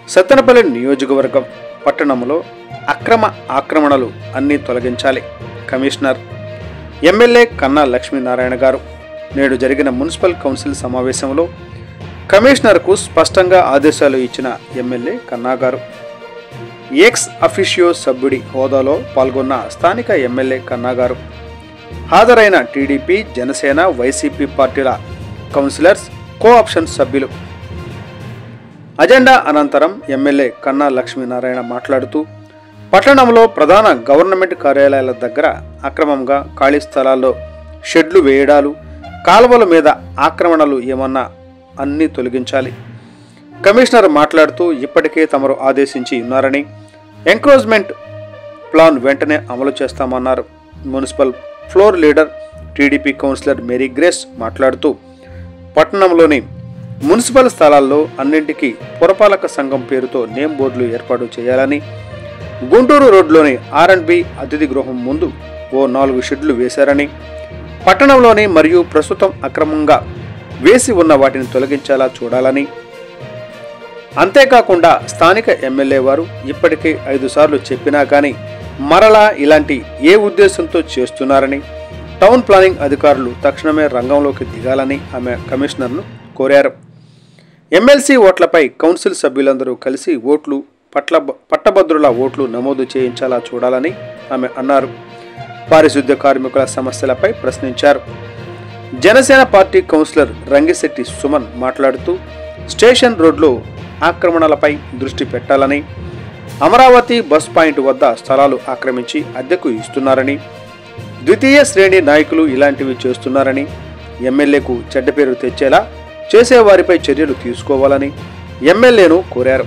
సత్తెనపల్లి నియోజకవర్గం పట్టణంలో అక్రమ ఆక్రమణలు అన్నీ తొలగించాలి కమిషనర్ ఎమ్మెల్యే కన్నా లక్ష్మీనారాయణ గారు నేడు జరిగిన మున్సిపల్ కౌన్సిల్ సమావేశంలో కమిషనర్కు స్పష్టంగా ఆదేశాలు ఇచ్చిన ఎమ్మెల్యే కన్నా గారు ఎక్స్ అఫిషియో సభ్యుడి హోదాలో పాల్గొన్న స్థానిక ఎమ్మెల్యే కన్నా గారు హాజరైన టీడీపీ జనసేన వైసీపీ పార్టీల కౌన్సిలర్స్ కో ఆప్షన్ సభ్యులు అజెండా అనంతరం ఎమ్మెల్యే కన్నా లక్ష్మీనారాయణ మాట్లాడుతూ పట్టణంలో ప్రధాన గవర్నమెంట్ కార్యాలయాల దగ్గర అక్రమంగా ఖాళీ స్థలాల్లో షెడ్లు వేయడాలు కాలువల మీద ఆక్రమణలు ఏమన్నా అన్నీ తొలగించాలి కమిషనర్ మాట్లాడుతూ ఇప్పటికే తమరు ఆదేశించి ఉన్నారని ఎంక్రోచ్మెంట్ ప్లాన్ వెంటనే అమలు చేస్తామన్నారు municipal floor leader TDP councillor Mary Grace మాట్లాడుతూ పట్టణంలోని మున్సిపల్ స్థలాల్లో అన్నింటికీ పురపాలక సంఘం పేరుతో నేమ్ బోర్డులు ఏర్పాటు చేయాలని గుంటూరు రోడ్లోని ఆర్ అండ్ బి అతిథి గృహం ముందు ఓ నాలుగు షెడ్లు వేశారని పట్టణంలోని మరియు ప్రస్తుతం అక్రమంగా వేసి ఉన్న వాటిని తొలగించేలా చూడాలని అంతేకాకుండా స్థానిక ఎమ్మెల్యే వారు ఇప్పటికే ఐదు సార్లు చెప్పినా కానీ మరలా ఇలాంటి ఏ ఉద్దేశంతో చేస్తున్నారని టౌన్ ప్లానింగ్ అధికారులు తక్షణమే రంగంలోకి దిగాలని ఆమె కమిషనర్ను కోరారు ఎమ్మెల్సీ ఓట్లపై కౌన్సిల్ సభ్యులందరూ కలిసి ఓట్లు పట్ల పట్టభద్రుల ఓట్లు నమోదు చేయించాలా చూడాలని ఆమె అన్నారు పారిశుద్ధ్య కార్మికుల సమస్యలపై ప్రశ్నించారు జనసేన పార్టీ కౌన్సిలర్ రంగిశెట్టి సుమన్ మాట్లాడుతూ స్టేషన్ రోడ్లో ఆక్రమణలపై దృష్టి పెట్టాలని అమరావతి బస్ పాయింట్ వద్ద స్థలాలు ఆక్రమించి అద్దెకు ఇస్తున్నారని ద్వితీయ శ్రేణి నాయకులు ఇలాంటివి చేస్తున్నారని ఎమ్మెల్యేకు చెడ్డ పేరు తెచ్చేలా చేసేవారిపై చర్యలు తీసుకోవాలని ఎమ్మెల్యేను కోరారు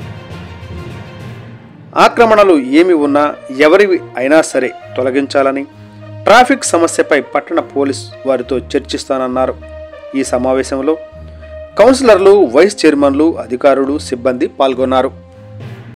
ఆక్రమణలు ఏమి ఉన్నా ఎవరివి అయినా సరే తొలగించాలని ట్రాఫిక్ సమస్యపై పట్టణ పోలీస్ వారితో చర్చిస్తానన్నారు ఈ సమావేశంలో కౌన్సిలర్లు వైస్ చైర్మన్లు అధికారులు సిబ్బంది పాల్గొన్నారు